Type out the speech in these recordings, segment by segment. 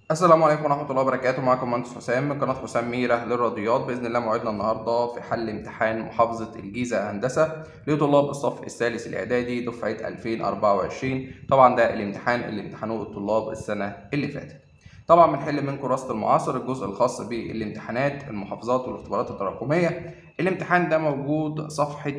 السلام عليكم ورحمة الله وبركاته معكم مهندس حسام من قناة حسام ميرة للرياضيات بإذن الله موعدنا النهاردة في حل امتحان محافظة الجيزة هندسة لطلاب الصف الثالث الإعدادي دفعة 2024 طبعا ده الامتحان اللي امتحنوه الطلاب السنة اللي فاتت طبعا بنحل من كراسة المعاصر الجزء الخاص بالامتحانات المحافظات والاختبارات التراكمية الامتحان ده موجود صفحة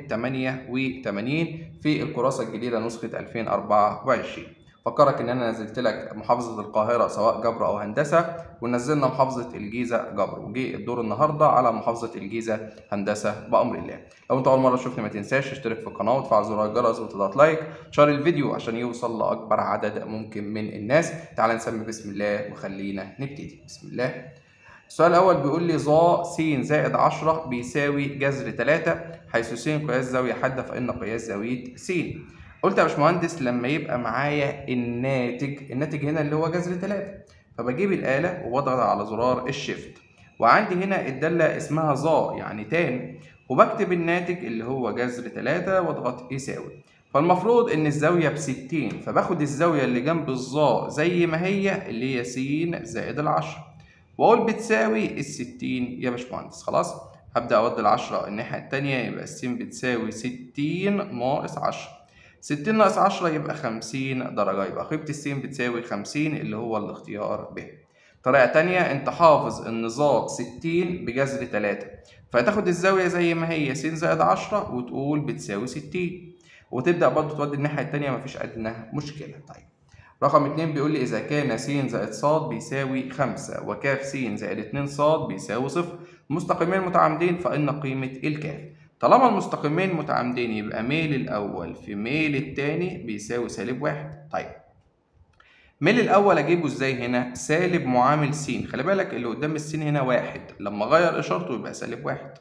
88 في الكراسة الجديدة نسخة 2024 فكرك ان انا نزلت لك محافظه القاهره سواء جبر او هندسه ونزلنا محافظه الجيزه جبر وجي الدور النهارده على محافظه الجيزه هندسه بامر الله لو انت اول مره تشوفني ما تنساش تشترك في القناه وتفعل زر الجرس وتضغط لايك شير الفيديو عشان يوصل لاكبر عدد ممكن من الناس تعال نسمي بسم الله وخلينا نبتدي بسم الله السؤال الأول بيقول لي ظا س زائد 10 بيساوي جذر 3 حيث س قياس زاوية حادة فإن قياس زاوية س قلت يا باشمهندس لما يبقى معايا الناتج الناتج هنا اللي هو جذر 3 فبجيب الآلة وبضغط على زرار الشيفت وعندي هنا الدالة اسمها ظا يعني تان وبكتب الناتج اللي هو جذر 3 واضغط يساوي فالمفروض ان الزاوية بستين فباخد الزاوية اللي جنب الظا زي ما هي اللي هي س زائد العشرة واقول بتساوي الستين يا باشمهندس خلاص هبدأ اودي العشرة الناحية التانية يبقى السين بتساوي ستين ناقص عشرة ستين ناقص عشرة يبقى خمسين درجة يبقى قيمة السين بتساوي خمسين اللي هو الاختيار ب طريقة تانية انت حافظ ان ظا ستين بجذر تلاتة فهتاخد الزاوية زي ما هي س زائد عشرة وتقول بتساوي ستين وتبدأ برضه تودي الناحية التانية مفيش أدنى مشكلة طيب رقم اتنين بيقول لي إذا كان س زائد ص بيساوي خمسة وكاف س زائد اتنين ص بيساوي صفر مستقيمين متعامدين فإن قيمة الكاف طالما المستقيمين متعامدين يبقى ميل الأول في ميل التاني بيساوي سالب واحد طيب ميل الأول أجيبه إزاي هنا؟ سالب معامل س خلي بالك اللي قدام السين هنا واحد لما أغير إشارته يبقى سالب واحد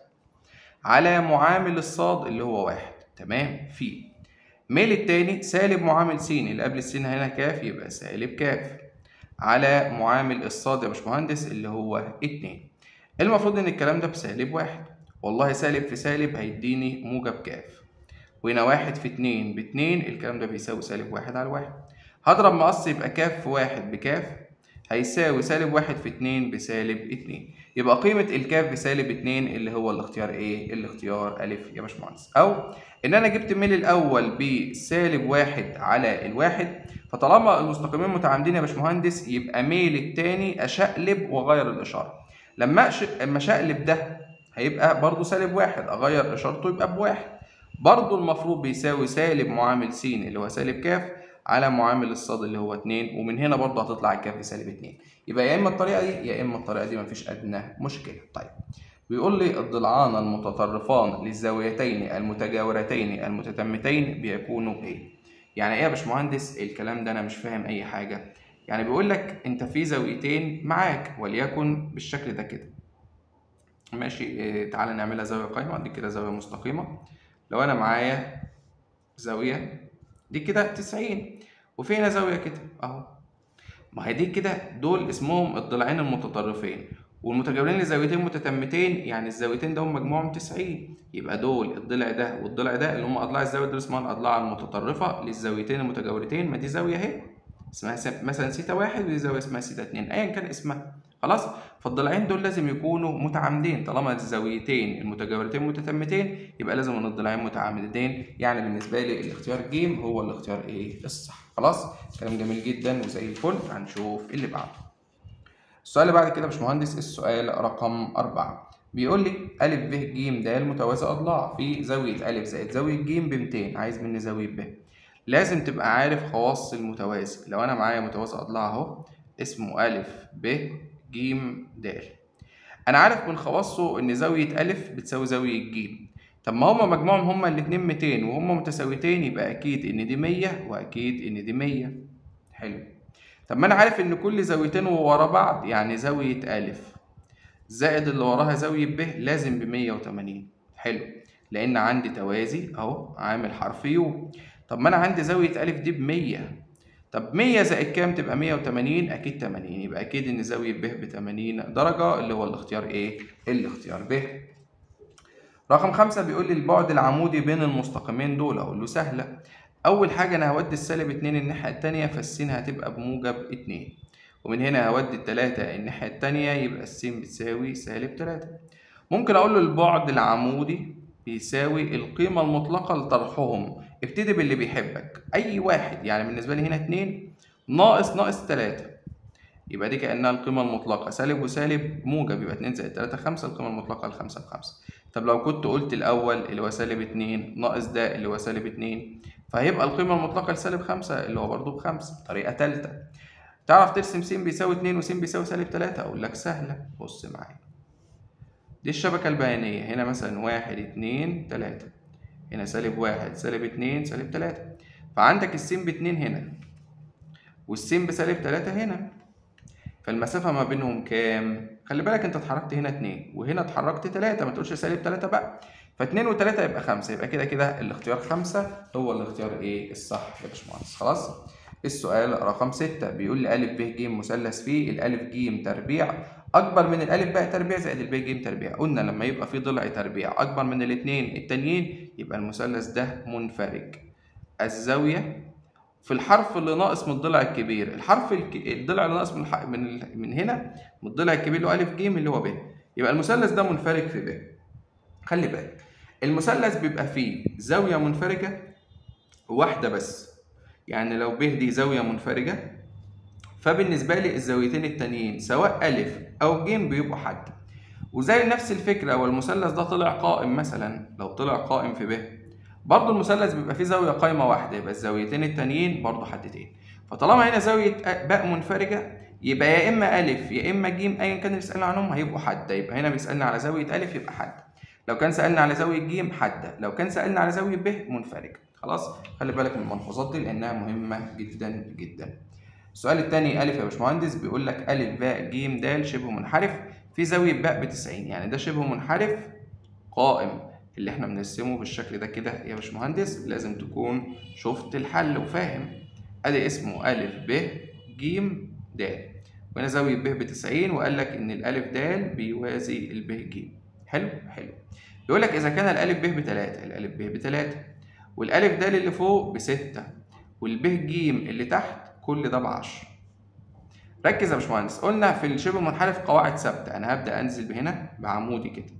على معامل الصاد اللي هو واحد تمام في ميل التاني سالب معامل س اللي قبل السين هنا كاف يبقى سالب كاف على معامل الصاد يا باشمهندس اللي هو اتنين المفروض إن الكلام ده بسالب واحد والله سالب في سالب هيديني موجب كاف وهنا واحد في اتنين باتنين الكلام ده بيساوي سالب واحد على واحد هضرب مقص يبقى كاف في واحد بكاف هيساوي سالب واحد في اتنين بسالب اتنين يبقى قيمة الكاف بسالب اتنين اللي هو الاختيار ايه؟ الاختيار ألف يا باشمهندس أو إن أنا جبت ميل الأول بسالب واحد على الواحد فطالما المستقيمين متعامدين يا باشمهندس يبقى ميل التاني أشقلب وأغير الإشارة لما أما أشقلب ده هيبقى برضه سالب واحد أغير إشارته يبقى بواحد برضه المفروض بيساوي سالب معامل س اللي هو سالب كاف على معامل الصاد اللي هو 2 ومن هنا برضه هتطلع الكاف بسالب 2 يبقى يا اما الطريقه دي يا اما الطريقه دي مفيش ادنى مشكله طيب بيقول لي الضلعان المتطرفان للزاويتين المتجاورتين المتتمتين بيكونوا ايه يعني ايه يا باشمهندس الكلام ده انا مش فاهم اي حاجه يعني بيقول لك انت في زاويتين معاك وليكن بالشكل ده كده ماشي إيه تعالى نعملها زاويه قايمه دي كده زاويه مستقيمه لو انا معايا زاويه دي كده 90 وفي هنا زاويه كده اهو ما هي دي كده دول اسمهم الضلعين المتطرفين والمتجاورين لزاويتين متتمتين يعني الزاويتين دول مجموعهم 90 يبقى دول الضلع ده والضلع ده اللي هم اضلاع الزاويه دول اسمها الاضلاع المتطرفه للزاويتين المتجاورتين ما دي زاويه اهي اسمها مثلا سيتا واحد ودي زاويه اسمها سيتا اتنين ايا كان اسمها خلاص فالضلعين دول لازم يكونوا متعامدين طالما الزاويتين المتجاورتين متتمتين يبقى لازم ان الضلعين متعامدين يعني بالنسبه لي الاختيار ج هو الاختيار ايه الصح خلاص كلام جميل جدا وزي الفل هنشوف اللي بعده السؤال اللي بعد كده يا باشمهندس السؤال رقم أربعة بيقول لي أ ب ج د متوازي أضلاع في زاوية أ زائد زاوية ج ب 200 عايز مني زاوية ب لازم تبقى عارف خواص المتوازي لو أنا معايا متوازي أضلاع أهو اسمه أ ب ج د انا عارف من خواصه ان زاويه ا بتساوي زاويه ج طب ما هما مجموعهم هما الاتنين 200 وهما متساويتين يبقى اكيد ان دي 100 واكيد ان دي 100 حلو طب ما انا عارف ان كل زاويتين ورا بعض يعني زاويه ا زائد اللي وراها زاويه ب لازم ب 180 حلو لان عندي توازي اهو عامل حرف يو طب ما انا عندي زاويه ا دي ب 100 طب 100 زائد كام تبقى 180 اكيد 80 يبقى اكيد ان زاويه ب ب 80 درجه اللي هو الاختيار ايه الاختيار ب رقم خمسة بيقول لي البعد العمودي بين المستقيمين دول اقول له سهله اول حاجه انا هودي السالب 2 الناحيه التانية فالسين هتبقى بموجب 2 ومن هنا هودي التلاتة الناحية التانية يبقى الس بتساوي سالب تلاتة ممكن أقول له البعد العمودي بيساوي القيمة المطلقة لطرحهم ابتدي باللي بيحبك أي واحد يعني بالنسبة لي هنا اتنين ناقص ناقص تلاتة يبقى دي كأنها القيمة المطلقة سالب وسالب موجب يبقى اتنين زائد تلاتة خمسة القيمة المطلقة لخمسة بخمسة طب لو كنت قلت الأول اللي هو سالب اتنين ناقص ده اللي هو سالب اتنين فهيبقى القيمة المطلقة لسالب خمسة اللي هو برضه بخمسة طريقة تالتة تعرف ترسم س بيساوي اتنين وس بيساوي سالب تلاتة أقول لك سهلة بص معايا دي الشبكة البيانية هنا مثلا واحد اتنين تلاتة هنا سالب واحد سالب اتنين سالب تلاتة فعندك السين باتنين هنا والسين بسالب تلاتة هنا فالمسافة ما بينهم كام؟ خلي بالك انت اتحركت هنا اتنين وهنا اتحركت تلاتة ما تقولش سالب تلاتة بقى فاتنين وتلاتة يبقى خمسة يبقى كده كده الاختيار خمسة هو الاختيار ايه الصح يا باشمهندس خلاص؟ السؤال رقم ستة بيقول لي أ ب ج مثلث فيه الألف ج تربيع أكبر من الألف باء تربيع زائد الب ج تربيع قلنا لما يبقى في ضلع تربيع أكبر من الاتنين التانيين يبقى المثلث ده منفرج الزاوية في الحرف اللي ناقص من الضلع الكبير الحرف الك... الضلع اللي ناقص من الح... من ال... من هنا من الضلع الكبير اللي هو ألف ج اللي هو ب يبقى المثلث ده منفرج في ب خلي بالك المثلث بيبقى فيه زاوية منفرجة واحدة بس يعني لو ب دي زاوية منفرجة فبالنسبة لي الزاويتين التانيين سواء ألف أو ج بيبقوا حد وزي نفس الفكرة لو المثلث ده طلع قائم مثلا لو طلع قائم في ب برضه المثلث بيبقى فيه زاوية قايمة واحدة يبقى الزاويتين التانيين برضه حدتين فطالما هنا زاوية باء منفرجة يبقى يا إما ألف يا إما ج أيا كان اللي بيسألنا عنهم هيبقوا حدة يبقى هنا بيسألنا على زاوية ألف يبقى حدة لو كان سألنا على زاوية ج حدة لو كان سألنا على زاوية ب منفرجة خلاص خلي بالك من الملحوظات دي لأنها مهمة جدا جدا السؤال الثاني ألف يا باشمهندس بيقول لك ألف باء ج د شبه منحرف في زاوية باء ب 90 يعني ده شبه منحرف قائم اللي احنا بنرسمه بالشكل ده كده يا باشمهندس لازم تكون شفت الحل وفاهم ادي اسمه ألف ب ج د وهنا زاوية ب ب 90 وقال لك إن الألف د بيوازي الب ج حلو حلو يقول لك إذا كان الألف ب بتلاتة الألف ب بتلاتة والألف د اللي فوق بستة والب ج اللي تحت كل ده بعشرة ركز يا باشمهندس قلنا في الشبه منحرف قواعد ثابتة أنا هبدأ أنزل بهنا بعمودي كده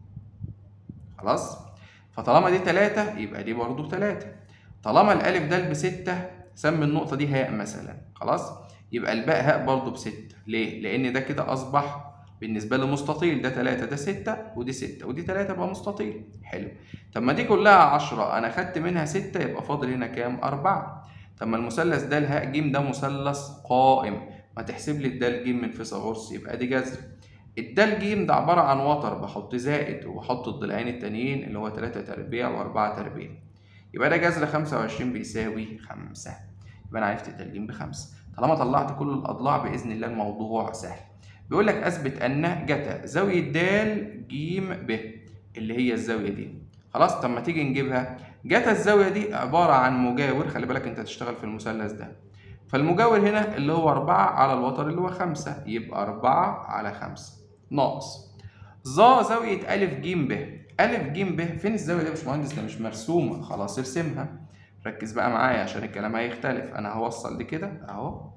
خلاص فطالما دي تلاتة يبقى دي برضو تلاتة طالما الألف د بستة سمي النقطة دي هاء مثلا خلاص يبقى الباء هاء برضو بستة ليه؟ لأن ده كده أصبح بالنسبة لي مستطيل ده تلاتة ده ستة ودي ستة ودي تلاتة بقى مستطيل حلو طب ما دي كلها عشرة أنا خدت منها ستة يبقى فاضل هنا كام؟ أربعة طب ما المثلث ده الهاء ج ده مثلث قائم ما تحسب لي الدال ج من فيثاغورس يبقى دي جذر الدال ج ده عبارة عن وتر بحط زائد وبحط الضلعين التانيين اللي هو تلاتة تربيع وأربعة تربيع يبقى ده جذر خمسة وعشرين بيساوي خمسة يبقى أنا عرفت الدال ج بخمسة طالما طلعت كل الأضلاع بإذن الله الموضوع سهل بيقول لك أثبت أن جتا زاوية د ج ب اللي هي الزاوية دي خلاص طب ما تيجي نجيبها جتا الزاوية دي عبارة عن مجاور خلي بالك أنت هتشتغل في المثلث ده فالمجاور هنا اللي هو أربعة على الوتر اللي هو خمسة يبقى أربعة على خمسة ناقص ظا زاوية ألف ج ب ألف ج ب فين الزاوية دي يا باشمهندس ده مش مرسومة خلاص ارسمها ركز بقى معايا عشان الكلام هيختلف أنا هوصل دي كده أهو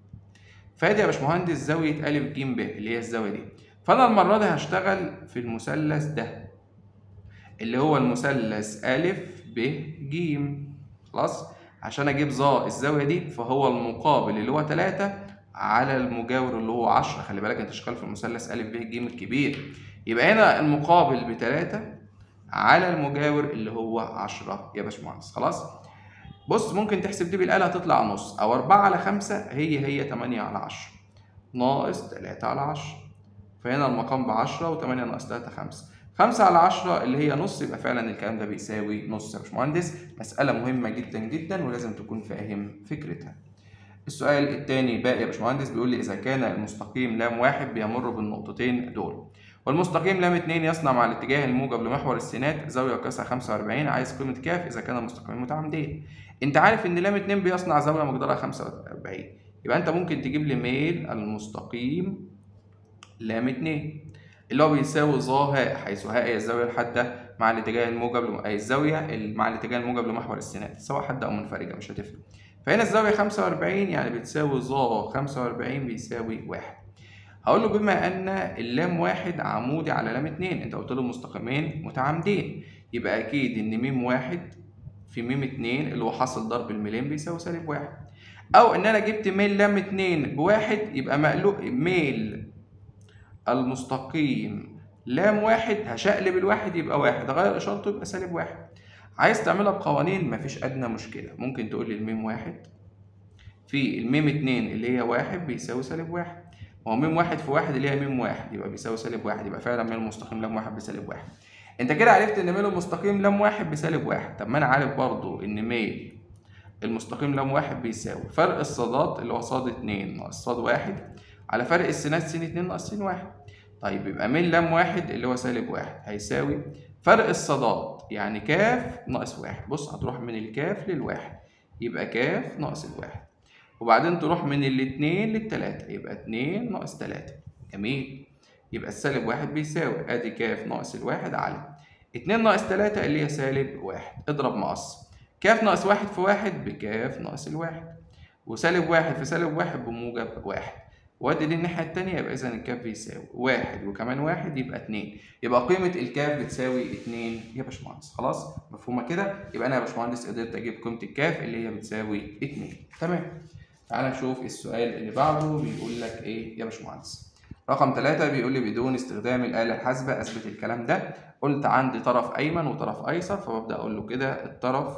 فادي يا باشمهندس زاوية ألف ج ب اللي هي الزاوية دي فأنا المرة دي هشتغل في المثلث ده اللي هو المثلث ألف ب ج خلاص عشان أجيب ظا الزاوية دي فهو المقابل اللي هو تلاتة على المجاور اللي هو عشرة خلي بالك أنت شغال في المثلث ألف ب ج الكبير يبقى هنا المقابل بتلاتة على المجاور اللي هو عشرة يا باشمهندس خلاص بص ممكن تحسب دي بالآلة هتطلع نص أو أربعة على خمسة هي هي تمانية على عشرة ناقص تلاتة على عشرة فهنا المقام بعشرة وتمانية ناقص تلاتة خمسة خمسة على عشرة اللي هي نص يبقى فعلا الكلام ده بيساوي نص يا باشمهندس مسألة مهمة جدا جدا ولازم تكون فاهم فكرتها السؤال الثاني باقي يا باشمهندس بيقول لي إذا كان المستقيم لام واحد بيمر بالنقطتين دول والمستقيم لام اتنين يصنع مع الاتجاه الموجب لمحور السينات زاوية قياسها 45 عايز قيمة كاف إذا كان المستقيمين متعامدين أنت عارف إن لام اتنين بيصنع زاوية مقدارها 45 يبقى أنت ممكن تجيب لي ميل المستقيم لام اتنين اللي هو بيساوي ظا هاء حيث هاء هي الزاوية الحادة مع الاتجاه الموجب لم... أي الزاوية مع الاتجاه الموجب لمحور السينات سواء حادة أو منفرجة مش هتفرق فهنا الزاوية 45 يعني بتساوي ظا 45 بيساوي واحد هقول له بما ان اللام واحد عمودي على لام اتنين انت قلت له مستقيمين متعامدين يبقى اكيد ان ميم واحد في ميم اتنين اللي هو حاصل ضرب الميلين بيساوي سالب واحد او ان انا جبت ميل لام اتنين بواحد يبقى مقلوب ميل المستقيم لام واحد هشقلب الواحد يبقى واحد اغير اشارته يبقى سالب واحد عايز تعملها بقوانين مفيش ادنى مشكله ممكن تقول لي الميم واحد في الميم اتنين اللي هي واحد بيساوي سالب واحد هو ميم واحد في واحد اللي هي ميم واحد يبقى بيساوي سالب واحد يبقى فعلا ميل المستقيم لام واحد بسالب واحد انت كده عرفت ان ميل المستقيم لام واحد بسالب واحد طب ما انا عارف برضو ان ميل المستقيم لام واحد بيساوي فرق الصادات اللي هو صاد اتنين ناقص صاد واحد على فرق السينات س اتنين ناقص س واحد طيب يبقى ميل لام واحد اللي هو سالب واحد هيساوي فرق الصادات يعني كاف ناقص واحد بص هتروح من الكاف للواحد يبقى كاف ناقص الواحد وبعدين تروح من الاتنين للتلاتة يبقى اتنين ناقص تلاتة جميل يبقى السالب واحد بيساوي ادي كاف ناقص الواحد على اتنين ناقص تلاتة اللي هي سالب واحد اضرب مقص كاف ناقص واحد في واحد بكاف ناقص الواحد وسالب واحد في سالب واحد بموجب واحد وادي دي الناحية التانية يبقى إذا الكاف بيساوي واحد وكمان واحد يبقى اتنين يبقى قيمة الكاف بتساوي اتنين يا باشمهندس خلاص مفهومة كده يبقى أنا يا باشمهندس قدرت أجيب قيمة الكاف اللي هي بتساوي اتنين تمام تعال نشوف السؤال اللي بعده بيقول لك إيه يا باشمهندس رقم ثلاثة بيقول لي بدون استخدام الآلة الحاسبة أثبت الكلام ده قلت عندي طرف أيمن وطرف أيسر فببدأ أقول له كده الطرف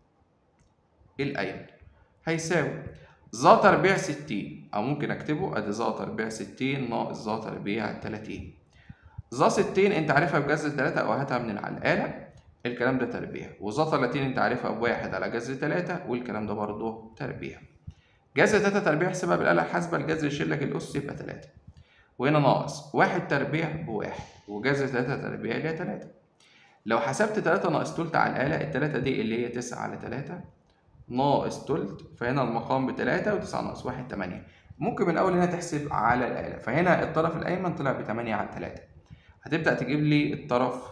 الأيمن هيساوي ظا تربيع ستين أو ممكن أكتبه أدي ظا تربيع ستين ناقص ظا تربيع تلاتين ظا ستين أنت عارفها بجذر تلاتة أو هاتها من على الآلة الكلام ده تربيع وظا تلاتين أنت عارفها بواحد على جذر تلاتة والكلام ده برضه تربيع جذر تلاتة تربيع احسبها بالآلة الحاسبة الجذر يشيل لك الأس يبقى تلاتة وهنا ناقص واحد تربيع بواحد وجذر تلاتة تربيع اللي هي تلاتة لو حسبت تلاتة ناقص تلت على الآلة التلاتة دي اللي هي تسعة على تلاتة ناقص تلت فهنا المقام بتلاتة وتسعة ناقص واحد تمانية ممكن من أول هنا تحسب على الآلة فهنا الطرف الأيمن طلع بتمانية على تلاتة هتبدأ تجيب لي الطرف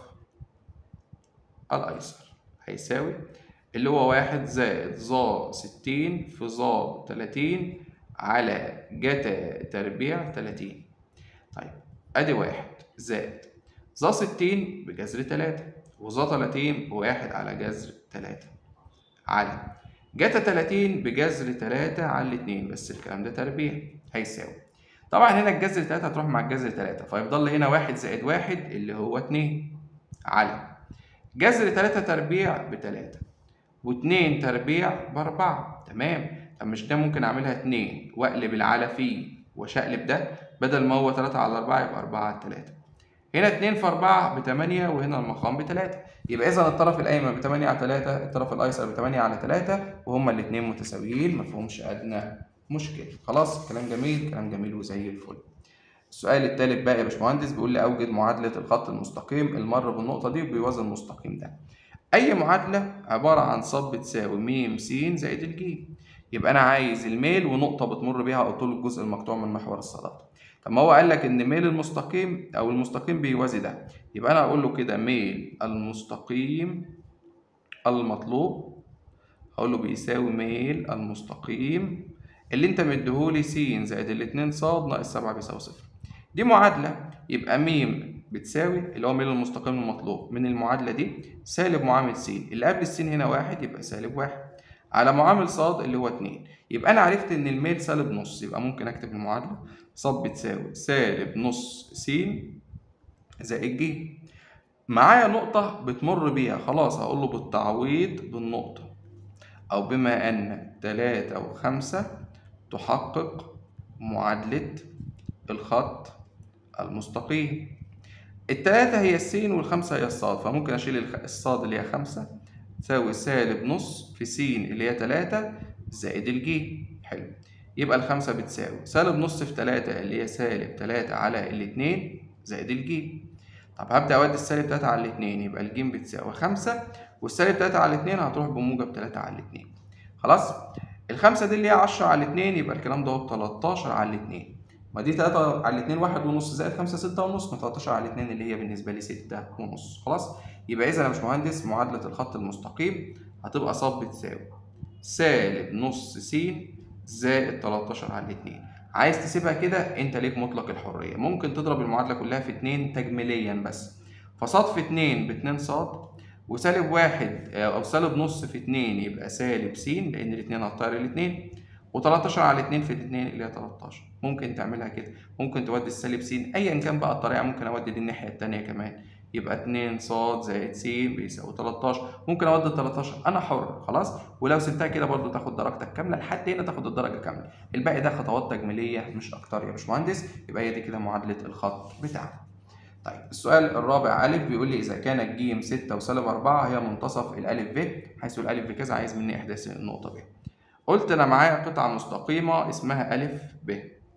الأيسر هيساوي اللي هو واحد زائد ظا ستين في ظا تلاتين على جتا تربيع تلاتين طيب ادي واحد زائد ظا ستين بجذر تلاتة وظا تلاتين بواحد على جذر تلاتة على جتا تلاتين بجذر تلاتة على الاتنين بس الكلام ده تربيع هيساوي طبعا هنا الجذر تلاتة هتروح مع الجذر تلاتة فيفضل لي هنا واحد زائد واحد اللي هو اتنين على جذر تلاتة تربيع بتلاتة واتنين تربيع بأربعة تمام طب مش ده ممكن أعملها اتنين وأقلب العلى فيه وأشقلب ده بدل ما هو تلاتة على أربعة يبقى أربعة على تلاتة هنا اتنين في أربعة بتمانية وهنا المقام بتلاتة يبقى إذا الطرف الأيمن بتمانية على تلاتة الطرف الأيسر بتمانية على تلاتة وهما الاتنين متساويين مفيهمش أدنى مشكلة خلاص كلام جميل كلام جميل وزي الفل السؤال التالت بقى يا باشمهندس بيقول لي أوجد معادلة الخط المستقيم المر بالنقطة دي وبيوازي المستقيم ده أي معادلة عبارة عن صاد بتساوي م س زائد الجيم يبقى أنا عايز الميل ونقطة بتمر بيها أو طول الجزء المقطوع من محور الصادات طب ما هو قال لك إن ميل المستقيم أو المستقيم بيوازي ده يبقى أنا أقول له كده ميل المستقيم المطلوب هقول له بيساوي ميل المستقيم اللي أنت مديهولي س زائد الاتنين ص ناقص سبعة بيساوي صفر دي معادلة يبقى م بتساوي اللي هو ميل المستقيم المطلوب من المعادلة دي سالب معامل س اللي قبل الس هنا واحد يبقى سالب واحد على معامل ص اللي هو اتنين يبقى أنا عرفت إن الميل سالب نص يبقى ممكن أكتب المعادلة ص بتساوي سالب نص س زائد ج معايا نقطة بتمر بيها خلاص هقول له بالتعويض بالنقطة أو بما أن تلاتة وخمسة تحقق معادلة الخط المستقيم التلاتة هي السين والخمسة هي الصاد فممكن أشيل الصاد اللي هي خمسة تساوي سالب نص في س اللي هي تلاتة زائد الجي حلو يبقى الخمسة بتساوي سالب نص في تلاتة اللي هي سالب تلاتة على الاتنين زائد الجي طب هبدأ أودي السالب تلاتة على الاتنين يبقى الجيم بتساوي خمسة والسالب تلاتة على الاتنين هتروح بموجب تلاتة على الاتنين خلاص الخمسة دي اللي هي عشرة على الاتنين يبقى الكلام ده هو بتلاتاشر على الاتنين ما دي تلاتة على الاتنين واحد ونص زائد خمسة ستة ونص ما تلاتاشر على الاتنين اللي هي بالنسبة لي ستة ونص خلاص يبقى إذا يا باشمهندس معادلة الخط المستقيم هتبقى ص بتساوي سالب نص س زائد 13 على 2 عايز تسيبها كده انت ليك مطلق الحريه ممكن تضرب المعادله كلها في 2 تجميليا بس فصاد في 2 ب 2 صاد وسالب واحد او سالب نص في 2 يبقى سالب س لان الاثنين هتطير الاثنين و13 على 2 في 2 اللي هي 13 ممكن تعملها كده ممكن تودي السالب س ايا كان بقى الطريقه ممكن اودي دي الناحيه الثانيه كمان يبقى 2 ص زائد س بيساوي 13 ممكن اودي 13 انا حر خلاص ولو سبتها كده برضو تاخد درجتك كامله لحد هنا تاخد الدرجه كامله الباقي ده خطوات تجميليه مش اكتر يا باشمهندس يبقى هي دي كده معادله الخط بتاعنا طيب السؤال الرابع أ بيقول لي إذا كانت ج 6 وسالب 4 هي منتصف الألف ب حيث الألف بكذا عايز مني إحداث النقطة ب قلت أنا معايا قطعة مستقيمة اسمها أ ب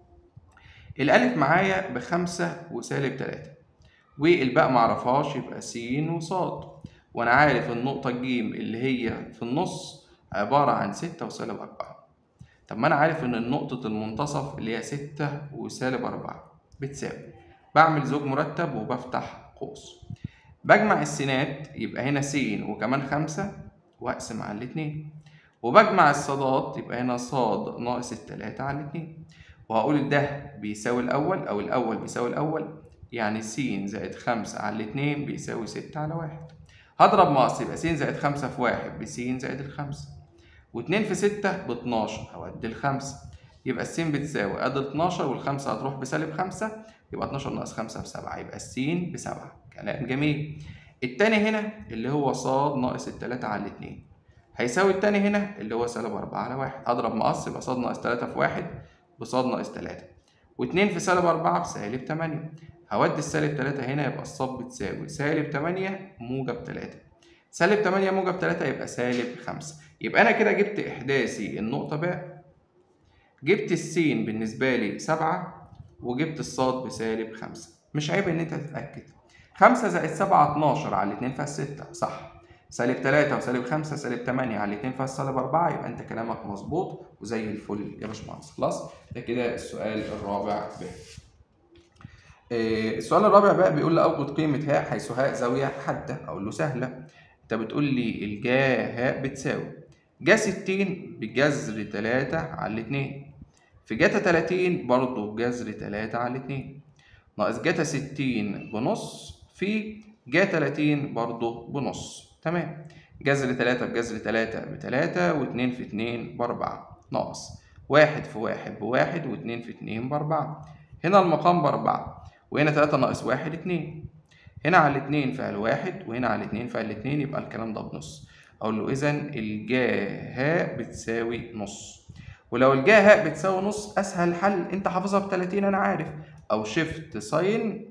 الألف معايا بخمسة وسالب تلاتة والباء معرفهاش يبقى س وصاد وأنا عارف النقطة ج اللي هي في النص عبارة عن ستة وسالب أربعة طب ما أنا عارف إن نقطة المنتصف اللي هي ستة وسالب أربعة بتساوي بعمل زوج مرتب وبفتح قوس بجمع السينات يبقى هنا س وكمان خمسة وأقسم على الاتنين وبجمع الصادات يبقى هنا صاد ناقص التلاتة على الاتنين وهقول ده بيساوي الأول أو الأول بيساوي الأول يعني س زائد خمسة على الاتنين بيساوي ستة على واحد هضرب مقص يبقى س زائد خمسة في واحد بس زائد الخمسة واتنين في ستة باتناشر أودي الخمسة يبقى السين بتساوي ادي 12 والخمسة هتروح بسالب خمسة يبقى 12 ناقص 5 بسبعة يبقى السين بسبعة كلام جميل التاني هنا اللي هو ص ناقص التلاتة على الاتنين هيساوي التاني هنا اللي هو سالب أربعة على واحد هضرب مقص يبقى ص ناقص تلاتة في واحد بصاد ناقص تلاتة واتنين في سالب أربعة بسالب تمانية هودي السالب تلاتة هنا يبقى الصاد بتساوي سالب تمانية موجب تلاتة سالب تمانية موجب تلاتة يبقى سالب خمسة يبقى أنا كده جبت إحداثي النقطة باء جبت السين بالنسبة لي سبعة وجبت الصاد بسالب خمسة مش عيب إن أنت تتأكد خمسة زائد سبعة اتناشر على الاتنين فيها ستة صح سالب تلاتة وسالب خمسة سالب تمانية على الاتنين فيها سالب أربعة يبقى أنت كلامك مظبوط وزي الفل يا باشمهندس خلاص ده كده السؤال الرابع ب إيه السؤال الرابع بقى بيقول لي أوجد قيمة هاء حيث هاء زاوية حادة أقول له سهلة أنت بتقول لي الجا هاء بتساوي جا ستين بجذر تلاتة على الاتنين في جاتا تلاتين برضه بجذر تلاتة على الاتنين ناقص جاتا ستين بنص في جا تلاتين برضه بنص تمام جذر تلاتة بجذر تلاتة بتلاتة واتنين في اتنين بأربعة ناقص واحد في واحد بواحد واتنين في اتنين بأربعة هنا المقام بأربعة وهنا تلاتة ناقص واحد اتنين هنا على الاتنين فعل واحد وهنا على الاتنين فعل اتنين يبقى الكلام ده بنص أقول له إذا الجاهاء بتساوي نص ولو الجاهاء بتساوي نص أسهل حل أنت حافظها ب 30 أنا عارف أو شيفت ساين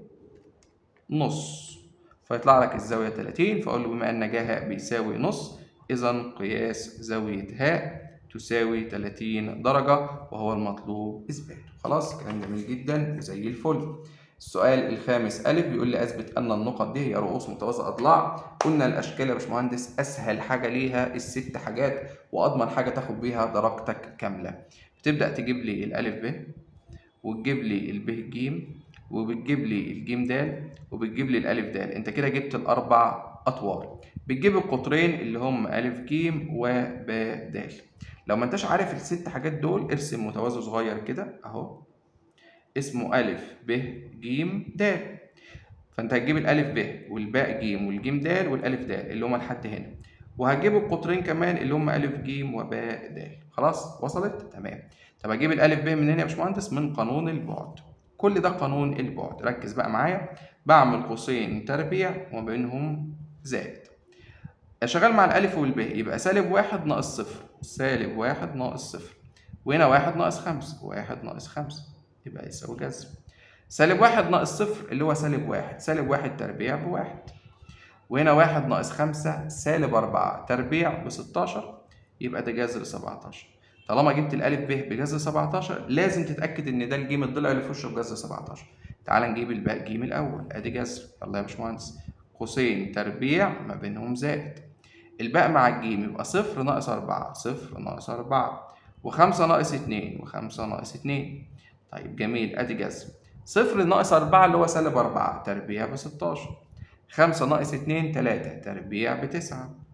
نص فيطلع لك الزاوية 30 فأقول له بما أن جاهاء بيساوي نص إذا قياس زاوية هاء تساوي 30 درجة وهو المطلوب إثباته خلاص كلام جميل جدا وزي الفل السؤال الخامس أ بيقول لي أثبت أن النقط دي هي رؤوس متوازى أضلاع قلنا الأشكال يا باشمهندس أسهل حاجة ليها الست حاجات وأضمن حاجة تاخد بيها درجتك كاملة بتبدأ تجيب لي الألف ب وتجيب لي الب ج وبتجيب لي الجيم د وبتجيب لي الألف د أنت كده جبت الأربع أطوال بتجيب القطرين اللي هم أ ج وب د لو ما انتش عارف الست حاجات دول ارسم متوازي صغير كده اهو اسمه أ ب ج د فانت هتجيب الألف ب والباء ج والجيم د والألف د اللي هما لحد هنا وهتجيب القطرين كمان اللي هما أ ج وباء د خلاص وصلت تمام طب هجيب الألف ب منين يا باشمهندس من قانون البعد كل ده قانون البعد ركز بقى معايا بعمل قوسين تربيع وما بينهم زائد شغال مع الألف والب يبقى سالب واحد ناقص صفر سالب واحد ناقص صفر وهنا واحد ناقص خمسة واحد ناقص خمسة يبقى يساوي جذر سالب واحد ناقص صفر اللي هو سالب واحد سالب واحد تربيع بواحد وهنا واحد ناقص خمسة سالب أربعة تربيع بستاشر يبقى ده جذر سبعتاشر طالما جبت الألف ب بجذر سبعتاشر لازم تتأكد إن ده الجيم الضلع اللي في وشه بجذر سبعتاشر تعال نجيب الباء جيم الأول أدي جذر يلا يا باشمهندس قوسين تربيع ما بينهم زائد الباء مع الجيم يبقى صفر ناقص أربعة صفر ناقص أربعة وخمسة ناقص اتنين وخمسة ناقص اتنين طيب جميل أدي جذر صفر ناقص أربعة اللي هو سالب أربعة تربيع بستاشر خمسة ناقص اتنين تلاتة تربيع بتسعة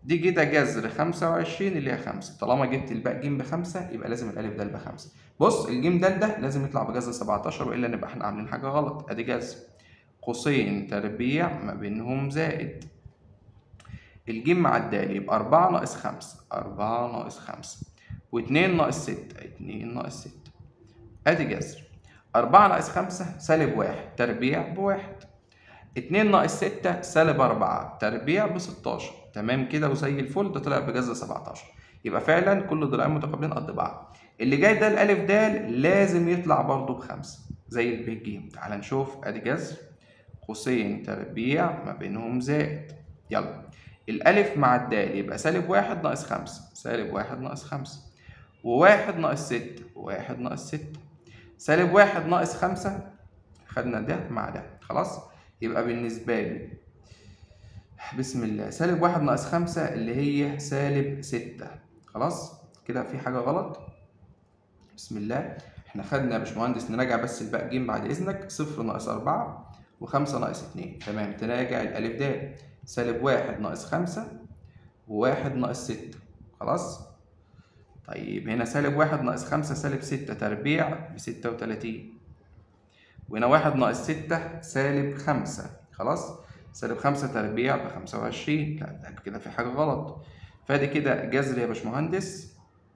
دي كده جذر 25 اللي هي 5 طالما جبت الباء ج بخمسة يبقى لازم الالف د بخمسة بص الجيم د ده لازم يطلع بجذر 17 والا نبقى احنا عاملين حاجه غلط ادي جذر قوسين تربيع ما بينهم زائد الجيم مع الدال يبقى 4 ناقص 5 4 ناقص 5 و2 ناقص 6 2 ناقص 6 ادي جذر 4 ناقص 5 سالب 1 تربيع بواحد 2 ناقص 6 سالب 4 تربيع ب 16 تمام كده وزي الفل ده طلع بجذر 17 يبقى فعلا كل ضلعين متقابلين قد بعض اللي جاي ده الالف د لازم يطلع برضه بخمسة زي الب ج تعال نشوف ادي جذر قوسين تربيع ما بينهم زائد يلا الالف مع الدال يبقى سالب واحد ناقص خمسة سالب واحد ناقص خمسة وواحد ناقص ستة واحد ناقص ستة سالب واحد ناقص خمسة خدنا ده مع ده خلاص يبقى بالنسبة لي بسم الله سالب واحد ناقص خمسة اللي هي سالب ستة خلاص كده في حاجة غلط بسم الله احنا خدنا يا باشمهندس نراجع بس الباء ج بعد اذنك صفر ناقص أربعة وخمسة ناقص اتنين تمام تراجع الألف د سالب واحد ناقص خمسة وواحد ناقص ستة خلاص طيب هنا سالب واحد ناقص خمسة سالب ستة تربيع بستة وتلاتين وهنا واحد ناقص ستة سالب خمسة خلاص سالب خمسة تربيع بخمسة وعشرين لا ده كده في حاجة غلط فادي كده جذر يا باشمهندس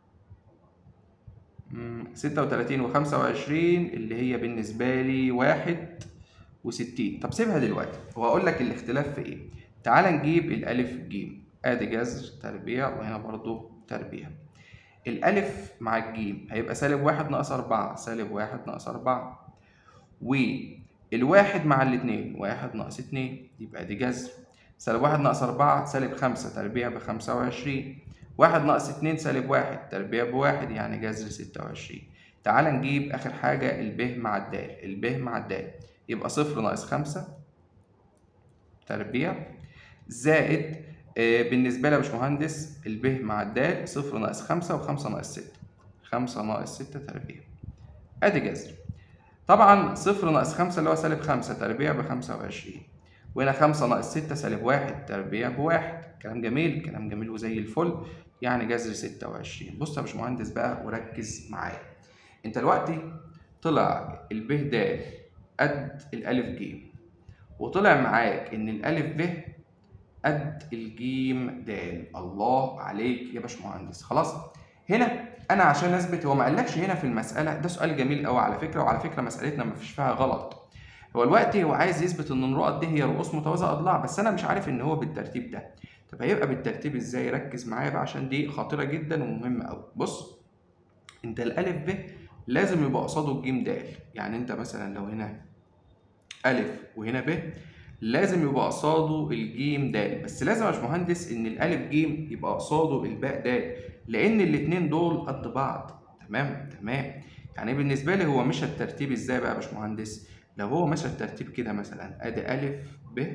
ستة وتلاتين وخمسة وعشرين اللي هي بالنسبة لي واحد وستين طب سيبها دلوقتي وهقول لك الاختلاف في ايه تعال نجيب الألف ج ادي جذر تربيع وهنا برضو تربيع الألف مع الجيم هيبقى سالب واحد ناقص أربعة سالب واحد ناقص أربعة والواحد مع الاتنين واحد ناقص اتنين يبقى دي جذر سالب واحد ناقص أربعة سالب خمسة تربيع بخمسة وعشرين واحد ناقص اتنين سالب واحد تربيع بواحد يعني جذر ستة وعشرين تعال نجيب آخر حاجة الب مع الدال الب مع الدال يبقى صفر ناقص خمسة تربيع زائد آه بالنسبة لي يا باشمهندس الب مع الدال صفر ناقص خمسة وخمسة ناقص ستة خمسة ناقص ستة تربيع أدي جذر طبعا صفر ناقص خمسة اللي هو سالب خمسة تربيع بخمسة وعشرين وهنا خمسة ناقص ستة سالب واحد تربيع بواحد كلام جميل كلام جميل وزي الفل يعني جذر ستة وعشرين بص يا باشمهندس بقى وركز معايا انت دلوقتي طلع الب د قد الألف ج وطلع معاك إن الألف ب قد الجيم د الله عليك يا باشمهندس خلاص هنا أنا عشان أثبت هو ما قالكش هنا في المسألة ده سؤال جميل أوي على فكرة وعلى فكرة مسألتنا ما فيش فيها غلط هو الوقت هو عايز يثبت إن النقط دي هي رؤوس متوازى أضلاع بس أنا مش عارف إن هو بالترتيب ده طب هيبقى بالترتيب إزاي ركز معايا بقى عشان دي خطيرة جدا ومهمة أوي بص أنت الألف ب لازم يبقى قصاده الجيم د يعني أنت مثلا لو هنا ألف وهنا ب لازم يبقى قصاده الجيم د بس لازم يا باشمهندس ان الالف جيم يبقى قصاده الباء د لان الاتنين دول قد بعض تمام تمام يعني بالنسبه لي هو مشى الترتيب ازاي بقى يا باشمهندس لو هو مشى الترتيب كده مثلا ادي الف ب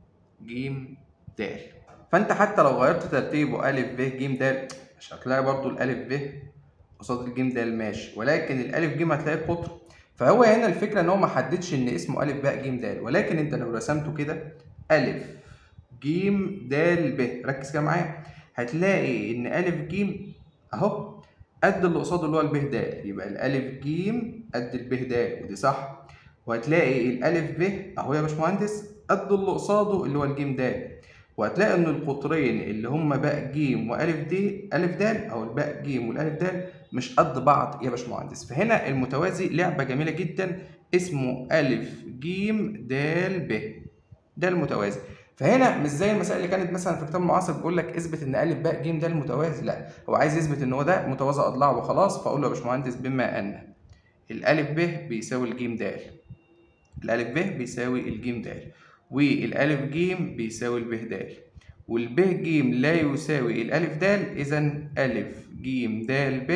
جيم د فانت حتى لو غيرت ترتيبه الف ب جيم د مش هتلاقي برضو الالف ب قصاد الجيم د ماشي ولكن الالف جيم هتلاقي قطر فهو هنا الفكره ان هو ما حددش ان اسمه الف باء ج د ولكن انت لو رسمته كده الف ج د ب ركز كده معايا هتلاقي ان الف ج اهو قد اللي قصاده اللي هو الب د يبقى الالف ج قد الب د ودي صح وهتلاقي الالف ب اهو يا باشمهندس قد اللي قصاده اللي هو الجيم د وهتلاقي ان القطرين اللي هم باء ج والف د الف د او الباء ج والالف د مش قد بعض يا باشمهندس فهنا المتوازي لعبه جميله جدا اسمه الف ج د ب ده المتوازي فهنا مش زي المسائل اللي كانت مثلا في كتاب المعاصر بيقول لك اثبت ان الف باء ج ده المتوازي لا هو عايز يثبت ان هو ده متوازي اضلاع وخلاص فاقول له يا باشمهندس بما ان الالف ب بيساوي الجيم د الالف ب بيساوي الجيم د والالف ج بيساوي الب د والب ج لا يساوي الالف د اذا الف ج د ب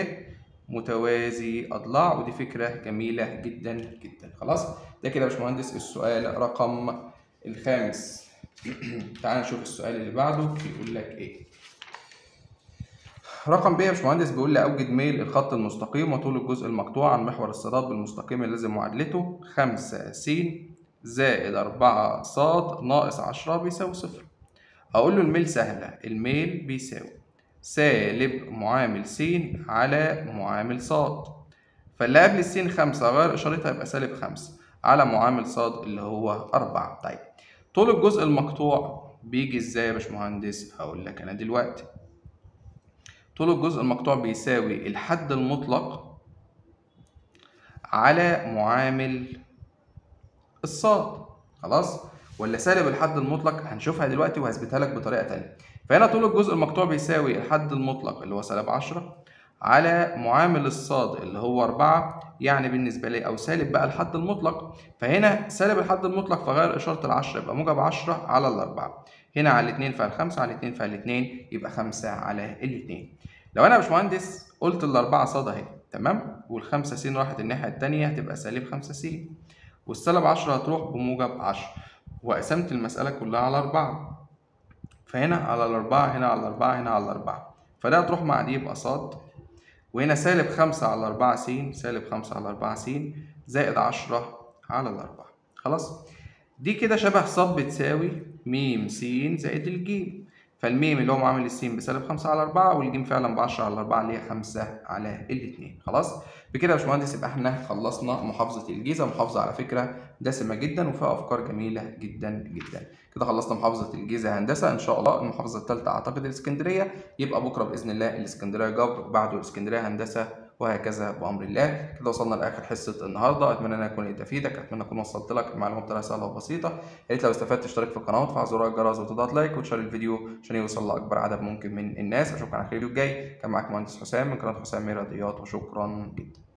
متوازي اضلاع ودي فكره جميله جدا جدا خلاص ده كده يا باشمهندس السؤال رقم الخامس تعال نشوف السؤال اللي بعده بيقول لك ايه رقم ب يا باشمهندس بيقول لي اوجد ميل الخط المستقيم وطول الجزء المقطوع عن محور الصادات بالمستقيم اللازم معادلته 5 س زائد 4 ص ناقص 10 بيساوي صفر اقول له الميل سهله الميل بيساوي سالب معامل س على معامل ص فاللي قبل السين خمسة غير إشارتها يبقى سالب خمسة على معامل ص اللي هو أربعة طيب طول الجزء المقطوع بيجي إزاي يا باشمهندس؟ هقول لك أنا دلوقتي طول الجزء المقطوع بيساوي الحد المطلق على معامل الصاد خلاص ولا سالب الحد المطلق هنشوفها دلوقتي وهثبتها لك بطريقه تانية فهنا طول الجزء المقطوع بيساوي الحد المطلق اللي هو سالب 10 على معامل الصاد اللي هو 4 يعني بالنسبه لي او سالب بقى الحد المطلق فهنا سالب الحد المطلق فغير اشاره العشرة يبقى موجب 10 على الأربعة هنا على الاثنين فعل 5 على الاثنين فعل 2 يبقى 5 على الاثنين لو انا يا باشمهندس قلت الأربعة صاد اهي تمام والخمسة س راحت الناحية التانية هتبقى سالب 5 س والسالب 10 هتروح بموجب 10 وقسمت المسألة كلها على أربعة فهنا على الأربعة هنا على الأربعة هنا على الأربعة فده هتروح مع دي يبقى صاد وهنا سالب خمسة على أربعة س سالب خمسة على أربعة س زائد عشرة على الأربعة خلاص دي كده شبه صاد بتساوي م س زائد الجيم فالميم اللي هو معامل السين بسالب خمسة على أربعة والجيم فعلا بعشرة على أربعة اللي هي خمسة على الاتنين خلاص بكده يا باشمهندس يبقى احنا خلصنا محافظة الجيزة محافظة على فكرة دسمة جدا وفيها أفكار جميلة جدا جدا كده خلصنا محافظة الجيزة هندسة إن شاء الله المحافظة الثالثة أعتقد الإسكندرية يبقى بكرة بإذن الله الإسكندرية جبر بعده الإسكندرية هندسة وهكذا بأمر الله كده وصلنا لآخر حصة النهاردة أتمنى أن أكون قدرت أفيدك أتمنى أكون وصلت لك المعلومة بطريقة سهلة وبسيطة يا ريت لو استفدت اشترك في القناة وتفعل زر الجرس وتضغط لايك وتشير الفيديو عشان يوصل لأكبر عدد ممكن من الناس أشوفك على خير الفيديو الجاي كان معاك مهندس حسام من قناة حسام رياضيات وشكرا جدا